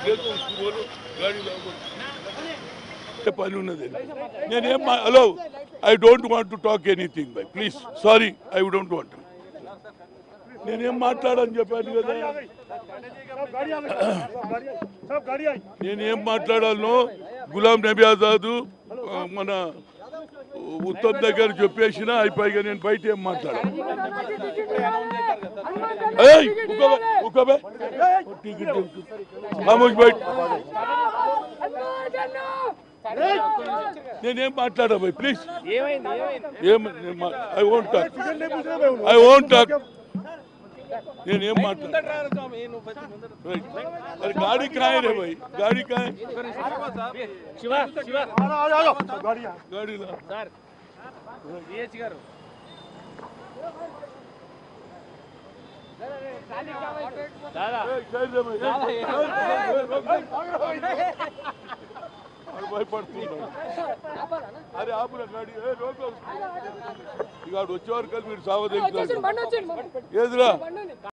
లేదో उसको बोलो गाड़ी लाओ बोलो. ఏ పని ఉన్నది నేనేం మా- hello I don't want to talk anything bye please sorry I don't want నేనేం మాట్లాడని చెప్పాను కదా सब गाड़ी आई నేనేం మాట్లాడాలనో గులాం నబీ ఆజాద్ ఆ, మన ఉత్తమ్ దగ్గర చెప్పేసిన అయిపోయిగా నేను బయట ఏం మాట్లాడాను ఏయ్, ఉక్కబే, ఉక్కబే. టికెట్ తెలుసు. ఖామోష్ బయట నేనేం మాట్లాడా బై ప్లీజ్ ఏం I won't talk I won't talk నేనేం మాట్లాడా अरे गाड़ी कहाँ है रे भाई गाड़ी कहाँ है శివ శివ आ जाओ आ जाओ सब गाड़ी आई गाड़ी ला సార్ డిహెచ్ గారు దాదా ए, साइड रे भाई ए, ए, ए, अरे भाई పడుతున్నాడు అరే ఆపురా గాడి ఏ రోక్ ఇక ఆడు వచ్చే వరకు మీరు సావదేంటారు బండి వచ్చింది ఏదిరా